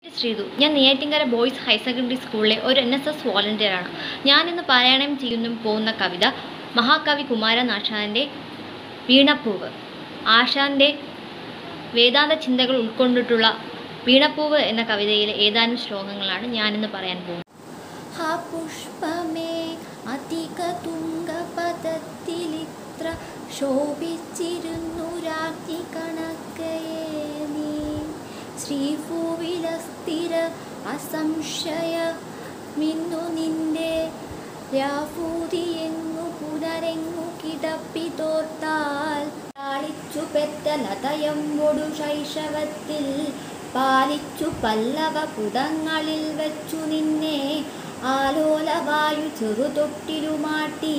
ശ്രീതു ഞാൻ Neyyattinkara boys higher secondary സ്കൂളിലെ ഒരു എൻ എസ് എസ് വോളണ്ടിയറാണ് ഞാനിന്ന് പാരായണം ചെയ്യുന്നു പോകുന്ന കവിത മഹാകവി കുമാരനാശാൻ്റെ വീണപ്പൂവ് ആശാൻ്റെ വേദാന്ത ചിന്തകൾ ഉൾക്കൊണ്ടിട്ടുള്ള വീണപ്പൂവ് എന്ന കവിതയിലെ ഏതാനും ശ്ലോകങ്ങളാണ് ഞാനിന്ന് പറയാൻ പോകുന്നത് हा പുഷ്പമേ അധിക തുംഗപദത്തിലിത്ര ശോഭിച്ചിരുന്നു രാജ്ഞി കണക്കയെ നീ ശ്രീഭൂവിലസ്ഥിര അസംശയ മിന്നു നിന്റെ രാഭൂതിയെങ്ങു പുനരെങ്ങു കിടപ്പി തോർത്താൽ ലാളിച്ചു പെറ്റ ലതയമ്പൊടു ശൈശവത്തിൽ പാലിച്ചു പല്ലവ പുടങ്ങളിൽ വെച്ചു നിന്നെ ആലോലവായു ചെറുതൊട്ടിലുമാട്ടി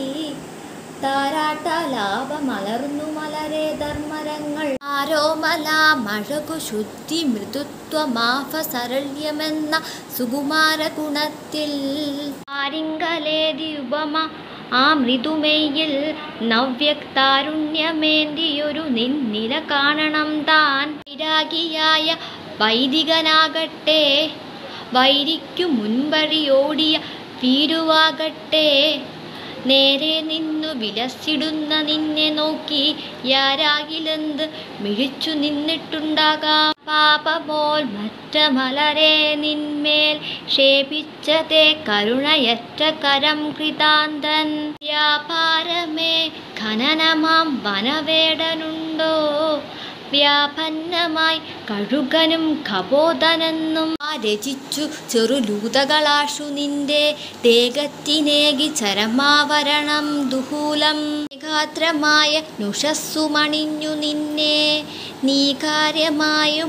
താരാട്ടലാപമലർന്നു മലരെ ധർമ്മരങ്ങൾ ആരോമല മഴകു ശുദ്ധി മൃദുത്വമാഭ സരള്യമെന്ന സുകുമാര ഗുണത്തിൽ ആരിങ്കലേതി ഉപമ ആ മൃദുമെയ്യിൽ നവ്യക്താരുണ്യമേന്തിയൊരു നിന്നില കാണണം താൻ വിരാഗിയായ വൈദികനാകട്ടെ വൈരിക്കു മുൻവഴിയോടിയ ഭീരുവാകട്ടെ നേരെ നിന്നു വിലസിടുന്ന നിന്നെ നോക്കി യാരാകിലെന്ത് മിഴിച്ചു നിന്നിട്ടുണ്ടാകാം പാപമോൽ മറ്റ മലരെ നിന്മേൽ ക്ഷേപിച്ചതേ കരുണയറ്റ കരം കൃതാന്തൻ വ്യാപാരമേ ഖനനമാം വനവേടനുണ്ടോ വ്യാപന്നമായി കഴുകനും കബോധനെന്നും ആ രചിച്ചു ചെറുലൂതകളാഷു നിന്റെ ദേഹത്തിനേകി ചരമാവരണം ദുഹൂലം ഗാത്രമായ നുഷസ്സുമണിഞ്ഞു നിന്നെ നീ കാര്യമായും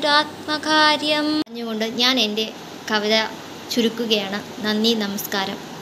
അണിഞ്ഞൊരാത്മകാര്യം പറഞ്ഞുകൊണ്ട് ഞാൻ എൻ്റെ കവിത ചുരുക്കുകയാണ് നന്ദി നമസ്കാരം